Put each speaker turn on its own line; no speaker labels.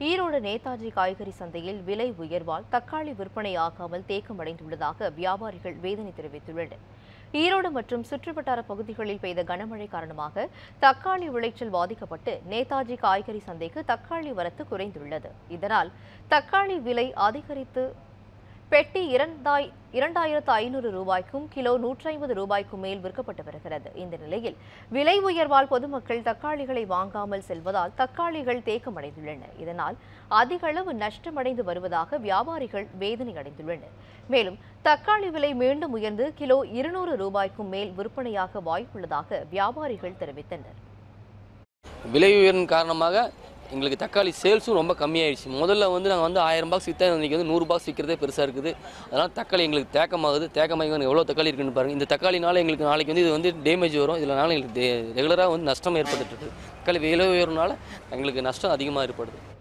ஈரோடு நேதாஜி காய்கறி சந்தையில் விலை உயர்வால் தக்காளி விற்பனை ஆகாமல் தேக்கமடைந்துள்ளதாக வியாபாரிகள் வேதனை தெரிவித்துள்ளனர் ஈரோடு மற்றும் சுற்றுவட்டார பகுதிகளில் பெய்த கனமழை காரணமாக தக்காளி விளைச்சல் பாதிக்கப்பட்டு நேதாஜி காய்கறி சந்தைக்கு தக்காளி வரத்து குறைந்துள்ளது இதனால் தக்காளி விலை அதிகரித்து பெட்டி இரண்டாய் இரண்டாயிரத்து ஐநூறு ரூபாய்க்கும் கிலோ நூற்றி ஐம்பது ரூபாய்க்கும் மேல் விற்கப்பட்டு வருகிறது இந்த நிலையில் விலை உயர்வால் பொதுமக்கள் தக்காளிகளை வாங்காமல் செல்வதால் தக்காளிகள் தேக்கமடைந்துள்ளன இதனால் அதிக அளவு நஷ்டமடைந்து வருவதாக வியாபாரிகள் வேதனை அடைந்துள்ளனர் மேலும் தக்காளி விலை மீண்டும் உயர்ந்து கிலோ இருநூறு ரூபாய்க்கும் மேல் விற்பனையாக வாய்ப்புள்ளதாக வியாபாரிகள் தெரிவித்தனர்
விலை உயர்வின் காரணமாக எங்களுக்கு தக்காளி சேல்ஸும் ரொம்ப கம்மியாயிடுச்சு முதல்ல வந்து நாங்கள் வந்து ஆயிரம் பாக்ஸ் விற்றா இன்றைக்கி வந்து நூறு பாக்ஸ் விற்கிறதே பெருசாக இருக்குது அதனால் தக்காளி எங்களுக்கு தேக்கமாகுது தேக்கமாகி வந்து எவ்வளோ தக்காளி இருக்குன்னு பாருங்கள் இந்த தக்காளினால எங்களுக்கு நாளைக்கு வந்து இது வந்து டேமேஜ் வரும் இதனால எங்களுக்கு ரெகுலராக வந்து நஷ்டம் ஏற்பட்டுட்டு இருக்குது தக்காளி விலை உயர்வுனால எங்களுக்கு நஷ்டம் அதிகமாக ஏற்படுது